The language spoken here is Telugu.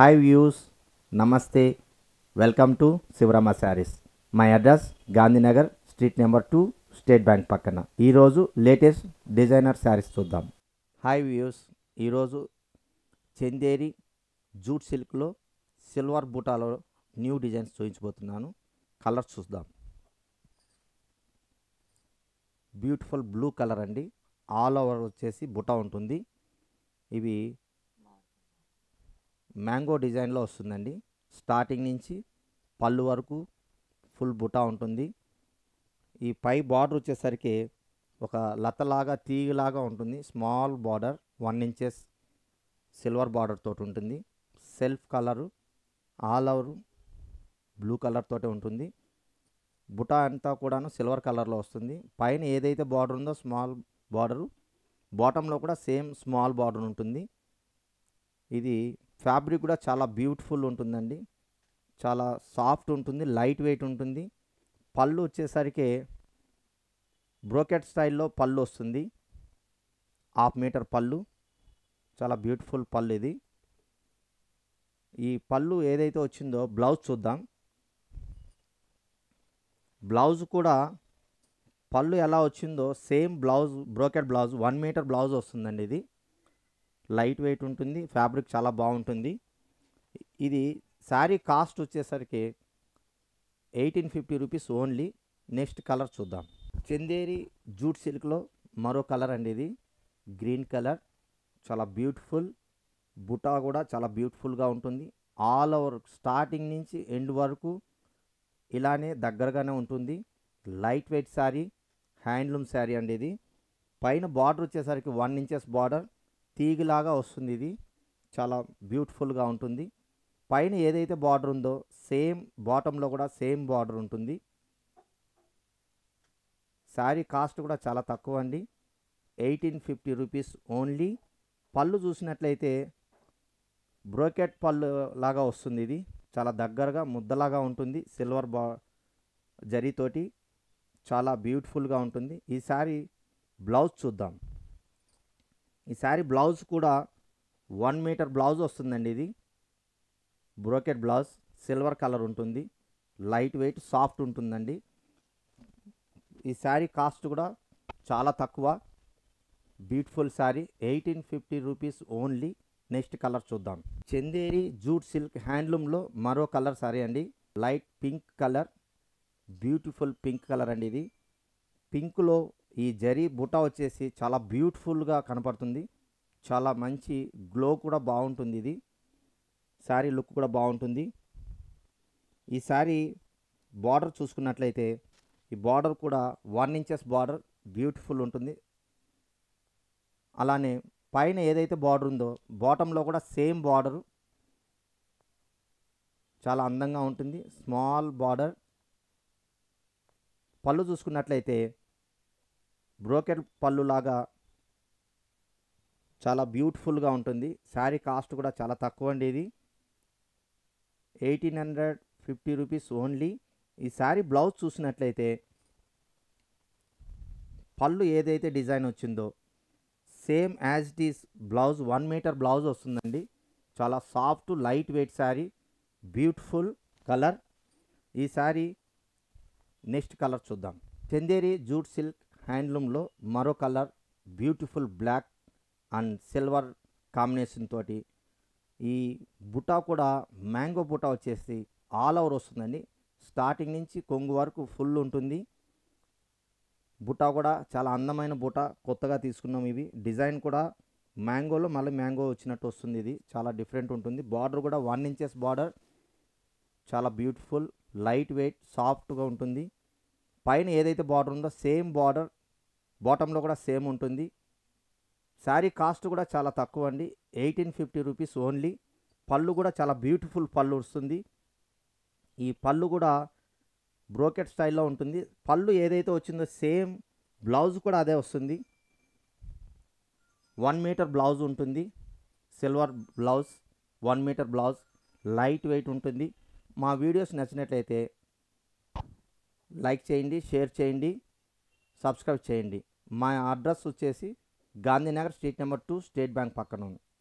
హాయ్ వ్యూస్ నమస్తే welcome to Shivarama sarees my address Gandhinagar street number two state bank పక్కన ఈరోజు లేటెస్ట్ డిజైనర్ శారీస్ చూద్దాం హాయ్ వ్యూస్ ఈరోజు చందేరి జూట్ సిల్క్లో సిల్వర్ బూటాలో న్యూ డిజైన్స్ చూపించబోతున్నాను కలర్స్ చూద్దాం బ్యూటిఫుల్ బ్లూ కలర్ అండి ఆల్ ఓవర్ వచ్చేసి బుట్ట ఉంటుంది ఇవి మ్యాంగో డిజైన్లో వస్తుందండి స్టార్టింగ్ నుంచి పళ్ళు వరకు ఫుల్ బుటా ఉంటుంది ఈ పై బార్డర్ వచ్చేసరికి ఒక లతలాగా తీగలాగా ఉంటుంది small border one inches silver border తోటి ఉంటుంది self colour all over blue colour తోటి ఉంటుంది బుటా అంతా కూడాను సిల్వర్ కలర్లో వస్తుంది పైన ఏదైతే బార్డర్ ఉందో స్మాల్ బార్డరు బాటంలో కూడా సేమ్ స్మాల్ బార్డర్ ఉంటుంది ఇది ఫ్యాబ్రిక్ కూడా చాలా బ్యూటిఫుల్ ఉంటుందండి చాలా సాఫ్ట్ ఉంటుంది లైట్ వెయిట్ ఉంటుంది పళ్ళు వచ్చేసరికి బ్రోకెట్ స్టైల్లో పళ్ళు వస్తుంది హాఫ్ మీటర్ పళ్ళు చాలా బ్యూటిఫుల్ పళ్ళు ఇది ఈ పళ్ళు ఏదైతే వచ్చిందో బ్లౌజ్ చూద్దాం బ్లౌజ్ కూడా పళ్ళు ఎలా వచ్చిందో same blouse brocade blouse one metre blouse వస్తుందండి ఇది లైట్ వెయిట్ ఉంటుంది ఫ్యాబ్రిక్ చాలా బాగుంటుంది ఇది శారీ కాస్ట్ వచ్చేసరికి eighteen fifty rupees only next colour చూద్దాం చందేరి జూట్ సిల్క్లో మరో కలర్ అండి ఇది గ్రీన్ కలర్ చాలా బ్యూటిఫుల్ బుటా కూడా చాలా బ్యూటిఫుల్గా ఉంటుంది ఆల్ ఓవర్ స్టార్టింగ్ నుంచి ఎండ్ వరకు ఇలానే దగ్గరగానే ఉంటుంది light weight sari handloom sari అండి ఇది పైన బార్డర్ వచ్చేసరికి వన్ ఇంచెస్ బార్డర్ తీగలాగా వస్తుంది ఇది చాలా బ్యూటిఫుల్గా ఉంటుంది పైన ఏదైతే బార్డర్ ఉందో సేమ్ బాటంలో కూడా సేమ్ బార్డర్ ఉంటుంది శారీ కాస్ట్ కూడా చాలా తక్కువ అండి ఎయిటీన్ ఫిఫ్టీ రూపీస్ ఓన్లీ పళ్ళు చూసినట్లయితే బ్రోకెట్ పళ్ళు లాగా వస్తుంది ఇది చాలా దగ్గరగా ముద్దలాగా ఉంటుంది సిల్వర్ బా జరీతోటి చాలా బ్యూటిఫుల్గా ఉంటుంది ఈ శారీ బ్లౌజ్ చూద్దాం ఈ శారీ బ్లౌజ్ కూడా వన్ మీటర్ బ్లౌజ్ వస్తుందండి ఇది బ్రోకెట్ బ్లౌజ్ సిల్వర్ కలర్ ఉంటుంది లైట్ వెయిట్ సాఫ్ట్ ఉంటుందండి ఈ శారీ కాస్ట్ కూడా చాలా తక్కువ beautiful sari eighteen fifty rupees only next colour చూద్దాం చందేరి జూట్ సిల్క్ హ్యాండ్లూమ్లో మరో కలర్ శారీ అండి light pink colour beautiful pink colour అండి ఇది పింక్లో ఈ జరీ బుట్ట వచ్చేసి చాలా బ్యూటిఫుల్గా కనపడుతుంది చాలా మంచి గ్లో కూడా బాగుంటుంది ఇది శారీ లుక్ కూడా బాగుంటుంది ఈ శారీ బార్డర్ చూసుకున్నట్లయితే ఈ బార్డర్ కూడా వన్ ఇంచెస్ బార్డర్ బ్యూటిఫుల్ ఉంటుంది అలానే పైన ఏదైతే బార్డర్ ఉందో బాటంలో కూడా సేమ్ బార్డరు చాలా అందంగా ఉంటుంది స్మాల్ బార్డర్ పళ్ళు చూసుకున్నట్లయితే బ్రోకెట్ పళ్ళు లాగా చాలా బ్యూటిఫుల్గా ఉంటుంది శారీ కాస్ట్ కూడా చాలా తక్కువ అండి ఇది eighteen hundred fifty rupees only ఈ శారీ బ్లౌజ్ చూసినట్లయితే పళ్ళు ఏదైతే డిజైన్ వచ్చిందో same as it is blouse one metre blouse వస్తుందండి చాలా soft light weight sari beautiful colour ఈ శారీ నెక్స్ట్ కలర్ చూద్దాం చందేరి జూట్ సిల్క్ హ్యాండ్లూమ్లో మరో colour beautiful black and silver combination తోటి ఈ బుటా కూడా మ్యాంగో బుటా వచ్చేసి ఆల్ ఓవర్ వస్తుందండి స్టార్టింగ్ నుంచి కొంగు వరకు ఫుల్ ఉంటుంది బుటా కూడా చాలా అందమైన బుటా కొత్తగా తీసుకున్నాం ఇవి డిజైన్ కూడా మ్యాంగోలో మళ్ళీ మ్యాంగో వచ్చినట్టు వస్తుంది ఇది చాలా డిఫరెంట్ ఉంటుంది బార్డర్ కూడా వన్ ఇంచెస్ బార్డర్ చాలా బ్యూటిఫుల్ లైట్ వెయిట్ సాఫ్ట్గా ఉంటుంది పైన ఏదైతే బార్డర్ ఉందో సేమ్ బార్డర్ బాటంలో కూడా సేమ్ ఉంటుంది శారీ కాస్ట్ కూడా చాలా తక్కువ అండి ఎయిటీన్ ఫిఫ్టీ రూపీస్ ఓన్లీ పళ్ళు కూడా చాలా బ్యూటిఫుల్ పళ్ళు వస్తుంది ఈ పళ్ళు కూడా బ్రోకెట్ స్టైల్లో ఉంటుంది పళ్ళు ఏదైతే వచ్చిందో సేమ్ బ్లౌజ్ కూడా అదే వస్తుంది వన్ మీటర్ బ్లౌజ్ ఉంటుంది silver blouse one metre blouse light weight ఉంటుంది మా వీడియోస్ నచ్చినట్లయితే లైక్ చేయండి షేర్ చేయండి సబ్స్క్రైబ్ చేయండి మా అడ్రస్ వచ్చేసి Gandhinagar street number two state bank పక్కన ఉంది